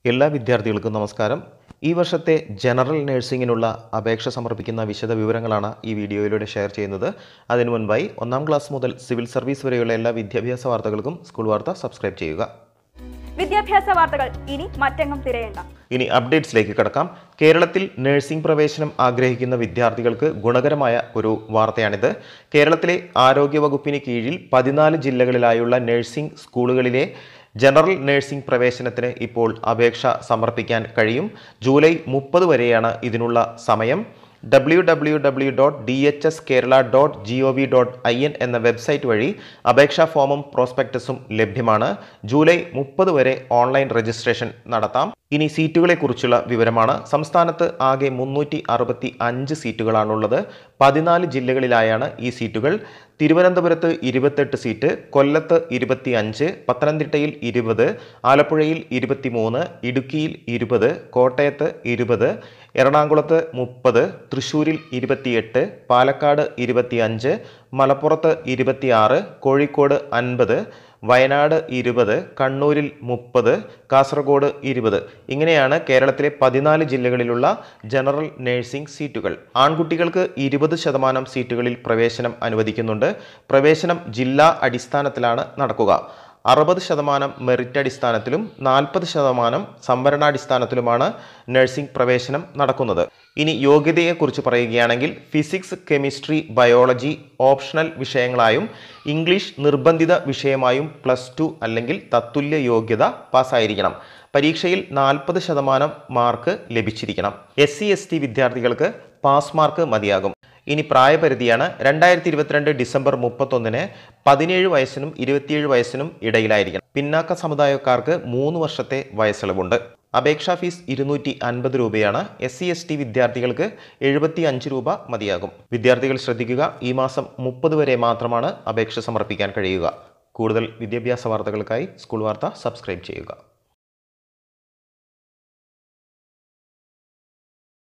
എല്ലാ വിദ്യാർത്ഥികൾക്കും നമസ്കാരം ഈ വർഷത്തെ ജനറൽ നഴ്സിംഗിനുള്ള അപേക്ഷ സമർപ്പിക്കുന്ന വിശദ വിവരങ്ങളാണ് ഈ വീഡിയോയിലൂടെ ഷെയർ ചെയ്യുന്നത് അതിനു മുൻപായി ഒന്നാം ക്ലാസ് മുതൽ സിവിൽ സർവീസ് വരെയുള്ള എല്ലാ വിദ്യാഭ്യാസ വാർത്തകൾക്കും സ്കൂൾ വാർത്ത സബ്സ്ക്രൈബ് ചെയ്യുക വിദ്യാഭ്യാസ വാർത്തകൾ ഇനി മറ്റെങ്ങും തിരയേണ്ട ഇനി അപ്ഡേറ്റ്സിലേക്ക് കടക്കാം കേരളത്തിൽ നഴ്സിംഗ് പ്രവേശനം ആഗ്രഹിക്കുന്ന വിദ്യാർത്ഥികൾക്ക് ഗുണകരമായ ഒരു വാർത്തയാണിത് കേരളത്തിലെ ആരോഗ്യവകുപ്പിന് കീഴിൽ പതിനാല് ജില്ലകളിലായുള്ള നഴ്സിംഗ് സ്കൂളുകളിലെ ജനറൽ നഴ്സിംഗ് പ്രവേശനത്തിന് ഇപ്പോൾ അപേക്ഷ സമർപ്പിക്കാൻ കഴിയും ജൂലൈ മുപ്പത് വരെയാണ് ഇതിനുള്ള സമയം W W W dot D H S Kerala dot G O V dot I N എന്ന വെബ്സൈറ്റ് വഴി അപേക്ഷാ ഫോമും പ്രോസ്പെക്ടസും ലഭ്യമാണ് ജൂലൈ മുപ്പത് വരെ ഓൺലൈൻ രജിസ്ട്രേഷൻ നടത്താം ഇനി സീറ്റുകളെക്കുറിച്ചുള്ള വിവരമാണ് സംസ്ഥാനത്ത് ആകെ മുന്നൂറ്റി അറുപത്തി അഞ്ച് സീറ്റുകളാണുള്ളത് പതിനാല് ജില്ലകളിലായാണ് ഈ സീറ്റുകൾ തിരുവനന്തപുരത്ത് ഇരുപത്തെട്ട് സീറ്റ് കൊല്ലത്ത് ഇരുപത്തി അഞ്ച് പത്തനംതിട്ടയിൽ ഇരുപത് ആലപ്പുഴയിൽ ഇരുപത്തിമൂന്ന് ഇടുക്കിയിൽ ഇരുപത് കോട്ടയത്ത് ഇരുപത് എറണാകുളത്ത് മുപ്പത് തൃശ്ശൂരിൽ ഇരുപത്തിയെട്ട് പാലക്കാട് ഇരുപത്തിയഞ്ച് മലപ്പുറത്ത് ഇരുപത്തിയാറ് കോഴിക്കോട് അൻപത് വയനാട് ഇരുപത് കണ്ണൂരിൽ മുപ്പത് കാസർഗോഡ് ഇരുപത് ഇങ്ങനെയാണ് കേരളത്തിലെ പതിനാല് ജില്ലകളിലുള്ള ജനറൽ നഴ്സിംഗ് സീറ്റുകൾ ആൺകുട്ടികൾക്ക് ഇരുപത് ശതമാനം സീറ്റുകളിൽ പ്രവേശനം അനുവദിക്കുന്നുണ്ട് പ്രവേശനം ജില്ലാ അടിസ്ഥാനത്തിലാണ് നടക്കുക അറുപത് ശതമാനം മെറിറ്റ് അടിസ്ഥാനത്തിലും നാൽപ്പത് ശതമാനം സംവരണാടിസ്ഥാനത്തിലുമാണ് നഴ്സിംഗ് പ്രവേശനം നടക്കുന്നത് ഇനി യോഗ്യതയെക്കുറിച്ച് പറയുകയാണെങ്കിൽ ഫിസിക്സ് കെമിസ്ട്രി ബയോളജി ഓപ്ഷണൽ വിഷയങ്ങളായും ഇംഗ്ലീഷ് നിർബന്ധിത വിഷയമായും പ്ലസ് ടു അല്ലെങ്കിൽ തത്തുല്യ യോഗ്യത പാസ്സായിരിക്കണം പരീക്ഷയിൽ നാൽപ്പത് ശതമാനം മാർക്ക് ലഭിച്ചിരിക്കണം എസ് സി എസ് ടി വിദ്യാർത്ഥികൾക്ക് പാസ് മാർക്ക് മതിയാകും ഇനി പ്രായപരിധിയാണ് രണ്ടായിരത്തി ഇരുപത്തിരണ്ട് ഡിസംബർ മുപ്പത്തൊന്നിന് പതിനേഴ് വയസ്സിനും ഇരുപത്തിയേഴ് വയസ്സിനും ഇടയിലായിരിക്കണം പിന്നാക്ക സമുദായക്കാർക്ക് മൂന്ന് വർഷത്തെ വയസ്സിളവുണ്ട് അപേക്ഷാ ഫീസ് ഇരുന്നൂറ്റി അൻപത് രൂപയാണ് എസ് സി എസ് ടി വിദ്യാർത്ഥികൾക്ക് എഴുപത്തി അഞ്ച് രൂപ മതിയാകും വിദ്യാർത്ഥികൾ ശ്രദ്ധിക്കുക ഈ മാസം മുപ്പത് വരെ മാത്രമാണ് അപേക്ഷ സമർപ്പിക്കാൻ കഴിയുക കൂടുതൽ വിദ്യാഭ്യാസ വാർത്തകൾക്കായി സ്കൂൾ വാർത്ത സബ്സ്ക്രൈബ് ചെയ്യുക